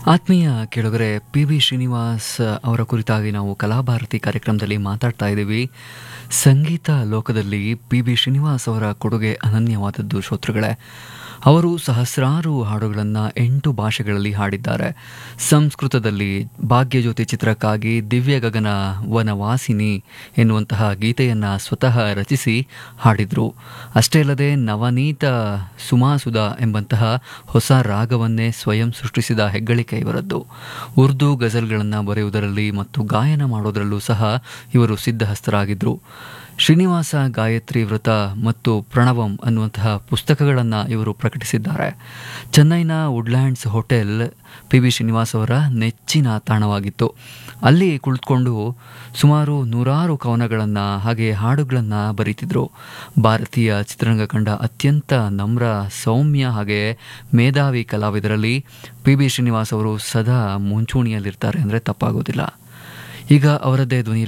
ಆತ್ಮೀಯ ಕೇಳುಗರೆ P B Srinivas ಅವರ ಕುರಿತಾಗಿ ನಾವು ಕಲಾಭಾರತಿ ಕಾರ್ಯಕ್ರಮದಲ್ಲಿ ಮಾತಾಡ್ತಾ ಇದ್ದೀವಿ ಸಂಗೀತ ಲೋಕದಲ್ಲಿ ಪಿ ಬಿ ಶ್ರೀನಿವಾಸ್ ಅವರ ಕೊಡುಗೆ ಅನನ್ಯವಾದದ್ದು ಶ್ರೋತೃಗಳೇ ಅವರು ಸಹಸ್ರಾರು ಹಾಡುಗಳನ್ನು ಎಂಟು ಭಾಷೆಗಳಲ್ಲಿ ಹಾಡಿದ್ದಾರೆ ಸಂಸ್ಕೃತದಲ್ಲಿ ಭಾಗ್ಯಜ್ಯೋತಿ ಚಿತ್ರಕ್ಕಾಗಿ ದಿವ್ಯ ಗಗನ ವನವಾಸಿನಿ ಎನ್ನುವಂತಹ ಗೀತೆಯನ್ನು ಸ್ವತಃ ರಚಿಸಿ ಹಾಡಿದರು ಅಷ್ಟೇ ಅಲ್ಲದೆ ನವನೀತ ಸುಮಾಸುಧ ಎಂಬಂತಹ ಹೊಸ ರಾಗವನ್ನೇ ಸ್ವಯಂ ಸೃಷ್ಟಿಸಿದ ಹೆಗ್ಗಳಿಕೆ ಇವರದ್ದು ಉರ್ದು ಗಜಲ್ಗಳನ್ನು ಬರೆಯುವುದರಲ್ಲಿ ಮತ್ತು ಗಾಯನ ಮಾಡೋದರಲ್ಲೂ ಸಹ ಇವರು ಸಿದ್ಧಹಸ್ತರಾಗಿದ್ದರು ಶ್ರೀನಿವಾಸ ಗಾಯತ್ರಿ ವ್ರತ ಮತ್ತು ಪ್ರಣವಂ ಅನ್ನುವಂತಹ ಪುಸ್ತಕಗಳನ್ನು ಇವರು ಪ್ರಕಟಿಸಿದ್ದಾರೆ ಚೆನ್ನೈನ Woodlands hotel P V Srinivas ಅವರ ನೆಚ್ಚಿನ ತಾಣವಾಗಿತ್ತು ಅಲ್ಲಿ ಕುಳಿತುಕೊಂಡು ಸುಮಾರು ನೂರಾರು ಕವನಗಳನ್ನು ಹಾಗೆ ಹಾಡುಗಳನ್ನು ಬರೀತಿದ್ರು ಭಾರತೀಯ ಚಿತ್ರರಂಗ ಕಂಡ ಅತ್ಯಂತ ನಮ್ರ ಸೌಮ್ಯ ಹಾಗೆ ಮೇಧಾವಿ ಕಲಾವಿದರಲ್ಲಿ ಪಿ ಬಿ ಶ್ರೀನಿವಾಸ್ ಅವರು ಸದಾ ಮುಂಚೂಣಿಯಲ್ಲಿರ್ತಾರೆ ಅಂದರೆ ತಪ್ಪಾಗೋದಿಲ್ಲ ಈಗ ಅವರದ್ದೇ ಧ್ವನಿಯಲ್ಲಿ